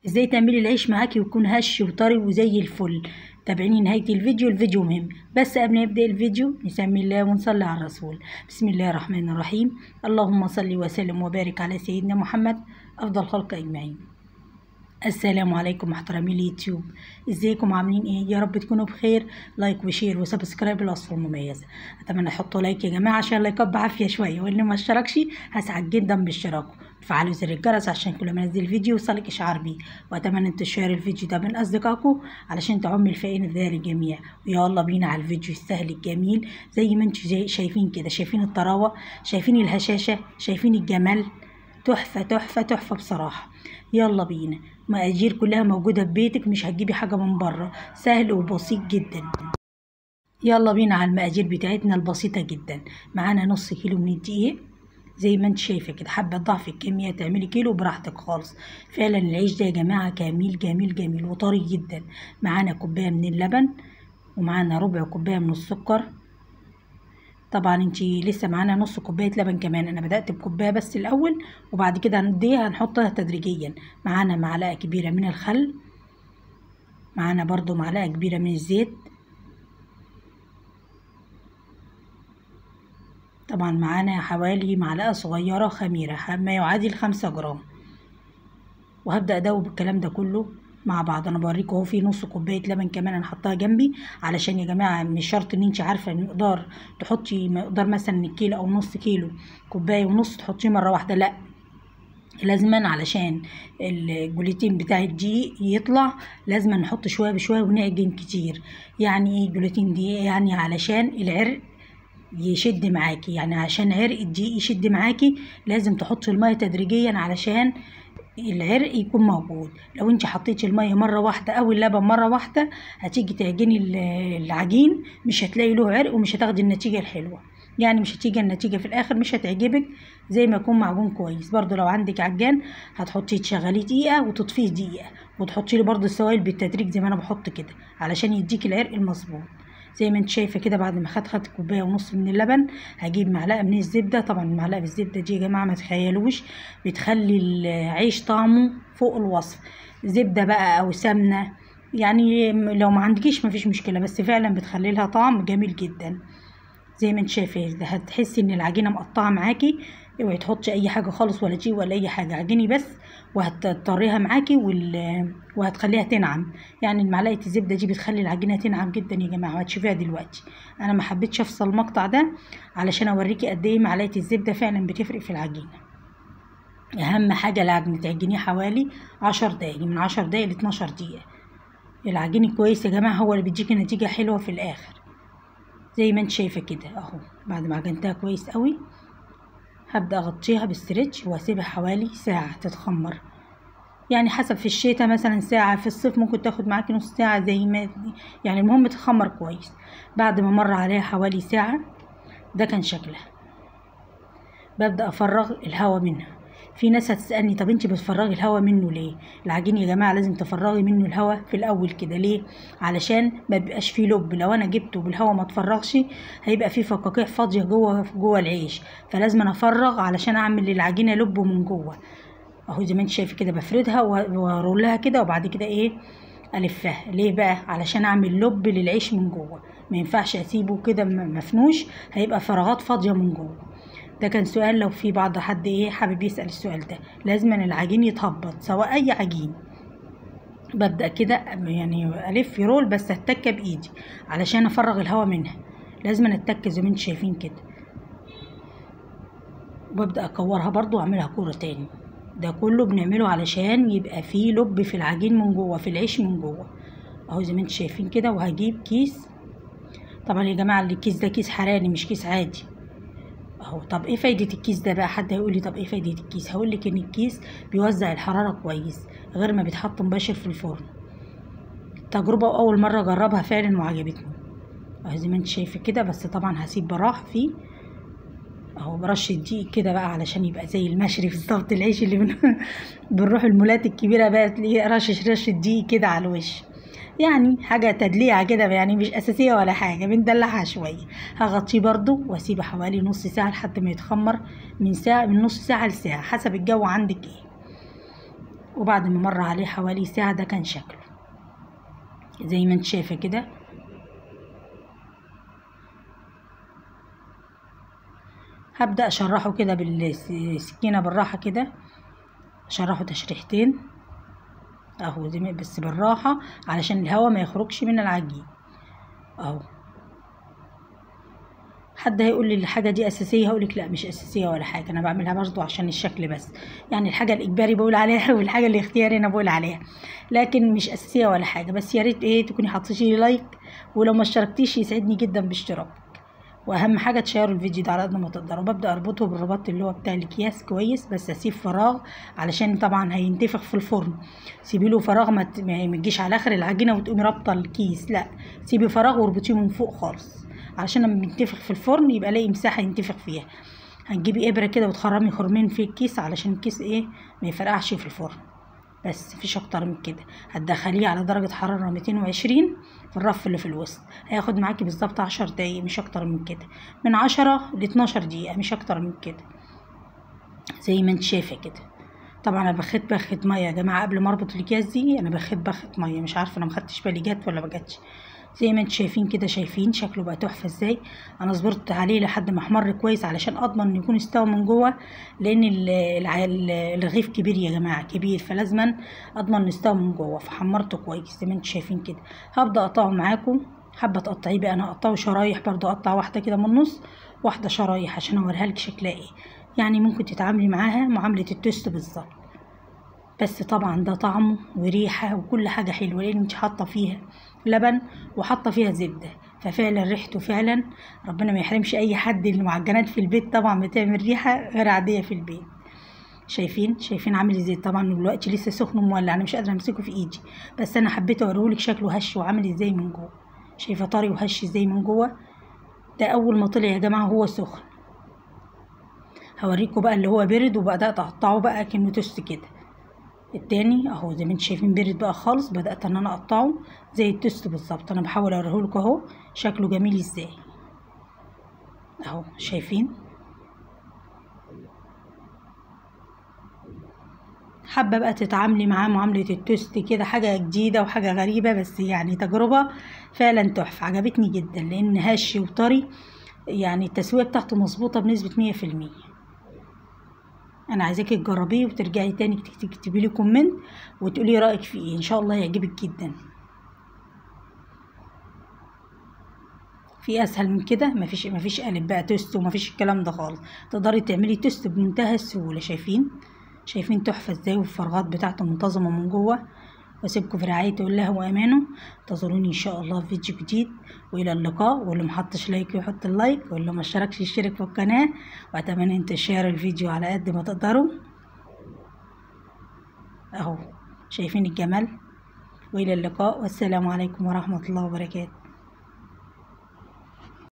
ازاي تعملي العيش معاكي ويكون هش وطري وزي الفل تابعيني نهاية الفيديو الفيديو مهم بس قبل ما نبدأ الفيديو نسمي الله ونصلي على الرسول بسم الله الرحمن الرحيم اللهم صل وسلم وبارك على سيدنا محمد أفضل خلق أجمعين السلام عليكم محترمي اليوتيوب ازيكم عاملين ايه يا رب تكونوا بخير لايك وشير وسبسكرايب للوصفه المميزه اتمنى تحطوا لايك يا جماعه عشان اللايكات بعافيه شويه واللي ما اشتركش هسعد جدا باشتراكه تفعلوا زر الجرس عشان كل ما انزل فيديو يوصلك اشعار بيه واتمنى ان تشير الفيديو ده بين اصدقائكم علشان تعم الفائن في دار الجميع ويلا بينا على الفيديو السهل الجميل زي ما انتم شايفين كده شايفين الطراوه شايفين الهشاشه شايفين الجمال تحفه تحفه تحفه بصراحه يلا بينا مقادير كلها موجودة في بيتك مش هتجيبي حاجة من بره سهل وبسيط جدا يلا بينا على المقادير بتاعتنا البسيطة جدا معانا نص كيلو من الدقيق زي ما انت شايفة كده حابة تضعفي الكمية تعملي كيلو براحتك خالص فعلا العيش ده يا جماعة جميل جميل جميل وطري جدا معانا كوباية من اللبن ومعانا ربع كوباية من السكر طبعا انتي لسه معانا نص كوبايه لبن كمان انا بدات بكوبايه بس الاول وبعد كده هنديها هنحطها تدريجيا معانا معلقه كبيره من الخل معانا برضو معلقه كبيره من الزيت طبعا معانا حوالي معلقه صغيره خميره ما يعادل خمسة جرام وهبدا ادوب الكلام ده كله مع بعض انا بوريكم اهو في نص كوبايه لبن كمان انا حطاها جنبي علشان يا جماعه مش شرط ان انت عارفه مقدار تحطي مقدار مثلا كيلو او نص كيلو كوبايه ونص تحطيه مره واحده لا لازما علشان الجلوتين بتاع الدقيق يطلع لازما نحط شويه بشويه ونعجن كتير يعني ايه الجلوتين دي يعني علشان العرق يشد معاكي يعني عشان عرق الدقيق يشد معاكي لازم تحطي الميه تدريجيا علشان العرق يكون موجود لو انت حطيتي الميه مره واحده او اللبن مره واحده هتيجي تعجني العجين مش هتلاقي له عرق ومش هتاخدي النتيجه الحلوه يعني مش هتيجي النتيجه في الاخر مش هتعجبك زي ما يكون معجون كويس برضو لو عندك عجان هتحطيه تشغليه دقيقه وتطفيه دقيقه وتحطي له برضو السوائل بالتدريج زي ما انا بحط كده علشان يديك العرق المظبوط زي ما انت شايفه كده بعد ما خدت خدت كوبايه ونص من اللبن هجيب معلقه من الزبده طبعا معلقه الزبده دي يا جماعه ما تخيلوش بتخلي العيش طعمه فوق الوصف زبده بقى او سمنه يعني لو ما عندكيش ما فيش مشكله بس فعلا بتخلي لها طعم جميل جدا زي ما انت شايفه ده هتحسي ان العجينه مقطعه معاكي اوعي تحطي اي حاجه خالص ولا جي ولا اي حاجه عجيني بس وهتطريها معاكي وال... وهتخليها تنعم يعني معلقه الزبده دي بتخلي العجينه تنعم جدا يا جماعه وهتشوفيها دلوقتي انا ما حبيتش افصل المقطع ده علشان اوريكي قد ايه معلقه الزبده فعلا بتفرق في العجينه اهم حاجه العجينه تعجنيه حوالي عشر دقايق من عشر دقايق لاتناشر دقيقه العجين الكويس يا جماعه هو اللي بيديكي نتيجه حلوه في الاخر زي ما انت شايفه كده اهو بعد ما عجنتها كويس قوي هبدا اغطيها بالستريتش واسيبها حوالي ساعه تتخمر يعني حسب في الشتاء مثلا ساعة في الصيف ممكن تاخد معاكي نص ساعة زي ما يعني المهم تخمر كويس بعد ما مر عليها حوالي ساعة ده كان شكلها ببدأ أفرغ الهواء منها في ناس هتسألني طب انت بتفرغي الهواء منه ليه العجين يا جماعة لازم تفرغي منه الهواء في الأول كده ليه علشان ما بيبقاش فيه لب لو أنا جبته بالهواء ما تفرغش هيبقى فيه فقاقيع فاضية جوه جوه العيش فلازم أنا أفرغ علشان أعمل للعجينة لب من جوه اهو زي ما انت شايفه كده بفردها وارولها كده وبعد كده ايه الفها ليه بقى علشان اعمل لب للعيش من جوه ما ينفعش اسيبه كده مفنوش هيبقى فراغات فاضيه من جوه ده كان سؤال لو في بعض حد ايه حابب يسال السؤال ده لازم العجين يتهبط سواء اي عجين ببدا كده يعني الف رول بس اتكه بايدي علشان افرغ الهواء منها لازم اتكه زي ما انتم شايفين كده وببدا اكورها برضو واعملها كوره تاني ده كله بنعمله علشان يبقى فيه لب في العجين من جوه في العيش من جوه اهو زي ما انتم شايفين كده وهجيب كيس طبعا يا جماعه الكيس ده كيس حراري مش كيس عادي اهو طب ايه فايده الكيس ده بقى حد هيقول لي طب ايه فايده الكيس هقول لك ان الكيس بيوزع الحراره كويس غير ما بيتحط مباشر في الفرن تجربه واول مره اجربها فعلا وعجبتني اهو زي ما انت شايفه كده بس طبعا هسيب براح فيه اهو برش الدقيق كده بقى علشان يبقى زي المشري بالظبط العيش اللي بن... بنروح المولات الكبيره بقى تلاقيه رشش رش الدقيق كده على الوش يعني حاجة تدليعة كده يعني مش أساسية ولا حاجة بندلعها شوية هغطيه برضو واسيبه حوالي نص ساعة لحد ما يتخمر من ساعة من نص ساعة لساعة حسب الجو عندك ايه وبعد ما مر عليه حوالي ساعة ده كان شكله زي ما انت شايفة كده هبدأ أشرحه كده بالسكينة بالراحة كده أشرحه تشريحتين أهو زي ما- بس بالراحة علشان الهواء ما يخرجش من العجين أهو حد هيقول لي الحاجة دي أساسية هقولك لا مش أساسية ولا حاجة أنا بعملها برضو عشان الشكل بس يعني الحاجة الإجباري بقول عليها والحاجة الاختياري أنا بقول عليها لكن مش أساسية ولا حاجة بس يا ريت إيه تكوني حطيتي لي لايك ولو ما اشتركتيش يسعدني جدا باشتراكك واهم حاجه تشيروا الفيديو ده على قد ما تقدروا ببدا اربطه بالرباط اللي هو بتاع الاكياس كويس بس اسيب فراغ علشان طبعا هينتفخ في الفرن سيبي له فراغ ما ت- ما ما تجيش على اخر العجينه وتقومي رابطه الكيس لا سيبي فراغ واربطيه من فوق خالص علشان لما ينتفخ في الفرن يبقى لاقي مساحه ينتفخ فيها هتجيبي ابره كده وتخرمي خرمين في الكيس علشان الكيس ايه ما يفرقعش في الفرن بس مفيش اكتر من كده هتدخليه على درجة حرارة 220 في الرف اللي في الوسط هياخد معاكي بالظبط عشر دقايق مش اكتر من كده من عشرة لاتناشر دقيقة مش اكتر من كده زي ما انت شايفة كده طبعا انا بخيت بخة مية يا جماعة قبل ما اربط الاكياس دي انا بخيت بخة مية مش عارفة انا مخدتش بالي جت ولا مجتش زي ما انت شايفين كده شايفين شكله بقى تحفة ازاي انا صبرت عليه لحد ما احمر كويس علشان اضمن انه يكون استوى من جوه لان ال- الع- ال- الرغيف كبير يا جماعة كبير فلازما اضمن انه استوى من جوه فحمرته كويس زي ما انتوا شايفين كده هبدا اقطعه معاكم حابه تقطعيه بقى انا هقطعه شرايح برضو اقطع واحده كده من النص واحده شرايح عشان اوريها لك شكلها ايه يعني ممكن تتعاملي معاها معامله التوست بالظبط بس طبعا ده طعمه وريحه وكل حاجه حلوه لان انت حاطه فيها لبن وحاطه فيها زبده ففعلا ريحته فعلا ربنا ما يحرمش اي حد المعجنات في البيت طبعا بتعمل ريحه غير عاديه في البيت شايفين شايفين عامل ازاي طبعا دلوقتي لسه سخن ومولع انا مش قادره امسكه في ايدي بس انا حبيت اوريهولك شكله هش وعامل ازاي من جوه شايفه طري وهش ازاي من جوه ده اول ما طلع يا جماعه هو سخن هوريكم بقى اللي هو برد وبدات اقطعه بقى كأنه توست كده التاني اهو زي ما انتم شايفين برد بقى خالص بدات ان انا اقطعه زي التوست بالظبط انا بحاول اوريهولكوا اهو شكله جميل ازاي اهو شايفين حابة بقى تتعاملي معاه معاملة التوست كده حاجة جديدة وحاجة غريبة بس يعني تجربة فعلا تحفة عجبتني جدا لأن هش وطري يعني التسوية بتاعته مظبوطة بنسبة مية في المية أنا عايزاكي تجربيه وترجعي تاني تكتبي لي كومنت وتقولي رأيك فيه إيه إن شاء الله يعجبك جدا في اسهل من كده مفيش مفيش قالب بقى توست ومفيش الكلام ده خالص تقدري تعملي توست بمنتهى السهوله شايفين شايفين تحفه ازاي والفراغات بتاعته منتظمه من جوه واسيبكم في رعايه الله وامانه انتظروني ان شاء الله في فيديو جديد والى اللقاء واللي محطش لايك يحط اللايك واللي ما اشتركش يشترك في القناه واتمنى انتشار الفيديو على قد ما تقدروا اهو شايفين الجمال والى اللقاء والسلام عليكم ورحمه الله وبركاته